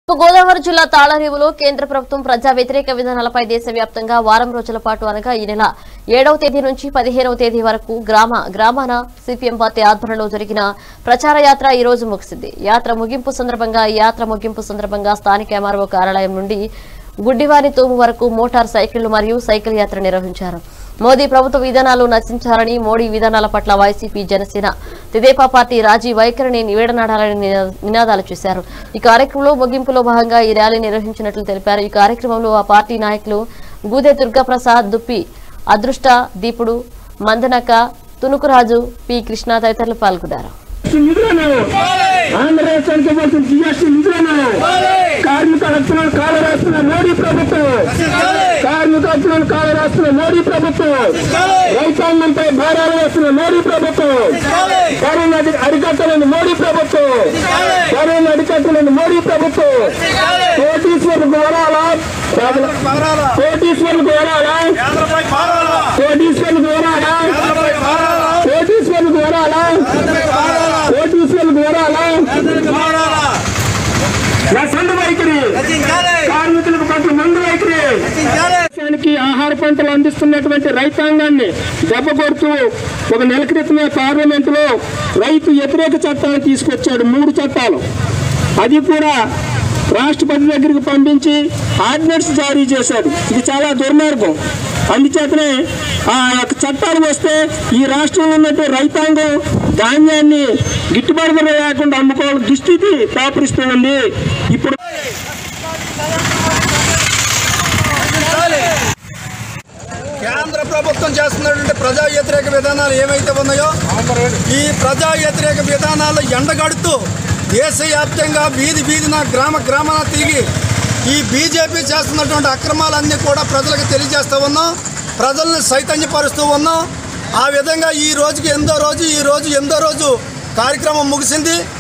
గోదావరి జిల్లా తాళరేవులో కేంద్ర ప్రభుత్వం ప్రజా వ్యతిరేక విధానాలపై దేశవ్యాప్తంగా వారం రోజుల పాటు అనగా ఈ నెల ఏడవ తేదీ నుంచి పదిహేనవ తేదీ వరకు గ్రామ గ్రామాన సిపిఎం పార్టీ ఆధ్వర్యంలో జరిగిన ప్రచార యాత్ర ఈ రోజు ముగిసింది యాత్ర ముగింపు సందర్భంగా ఈ యాత్ర ముగింపు సందర్భంగా స్థానిక ఎంఆర్ఓ కార్యాలయం నుండి గుడ్డివారి తూము వరకు మోటార్ సైకిళ్లు మరియు సైకిల్ యాత్ర నిర్వహించారు మోదీ ప్రభుత్వ విధానాలు నశించాలని మోడీ విధానాల పట్ల వైసీపీ జనసేన తెదేపా పార్టీ రాజీ వైఖరిని నివేడనాడాలని నినా- నినాదాలు చేశారు ఈ కార్యక్రమంలో ముగింపులో భాగంగా ఈ ర్యాలీ నిర్వహించినట్లు తెలిపారు ఈ కార్యక్రమంలో ఆ పార్టీ నాయకులు గూదె దుర్గాప్రసాద్ దుప్పి అదృష్ట దీపుడు మందనక తునుకురాజు పి కృష్ణ తదితరులు పాల్గొన్నారు నిధులను ఆంధ్రదేశానికి ఇవ్వాల్సిన జిఎస్టీ నిధులను కార్మిక హక్కులను కాల రాస్తున్న మోడీ ప్రభుత్వం కార్మిక హక్కులను కాల రాస్తున్న మోడీ ప్రభుత్వం రైతాంగంపై భారాలు వేస్తున్న మోడీ ప్రభుత్వం కరోనా అరికట్టలేని మోడీ ప్రభుత్వం కరోనా అరికట్టలేని మోడీ ప్రభుత్వం కోటీశ్వరులకు వరాలా కోటీశ్వరులకు వరాలా కోటీశ్వరులకు వరాలా కోటీశ్వరులకు వరాలా కోటీశ్వరులకు వరాలా నా సందు వైఖరి కార్మికులకు పట్ల మందు వైఖరి దేశానికి ఆహార పంటలు అందిస్తున్నటువంటి రైతాంగాన్ని దెబ్బ కొడుతూ ఒక నెల క్రితమే పార్లమెంట్ లో రైతు వ్యతిరేక చట్టాన్ని తీసుకొచ్చాడు మూడు చట్టాలు అది కూడా రాష్ట్రపతి దగ్గరికి పంపించి ఆర్డినెన్స్ జారీ చేశాడు ఇది చాలా దుర్మార్గం అందుచేతనే ఆ యొక్క చట్టాలు వస్తే ఈ రాష్ట్రంలో ఉన్నటువంటి రైతాంగం ధాన్యాన్ని గిట్టుబాటు ధర లేకుండా అమ్ముకోవాలి దుస్థితి దాపురిస్తూ ఉంది ఇప్పుడు కేంద్ర ప్రభుత్వం చేస్తున్నటువంటి ప్రజా వ్యతిరేక విధానాలు ఏవైతే ఉన్నాయో ఈ ప్రజా వ్యతిరేక విధానాలు ఎండగడుతూ దేశవ్యాప్తంగా వీధి వీధిన గ్రామ గ్రామాన తిరిగి ఈ బీజేపీ చేస్తున్నటువంటి అక్రమాలన్నీ కూడా ప్రజలకు తెలియజేస్తూ ఉన్నాం ప్రజల్ని చైతన్యపరుస్తూ ఉన్నాం ఆ విధంగా ఈ రోజుకి ఎందో రోజు ఈ రోజు ఎందో రోజు కార్యక్రమం ముగిసింది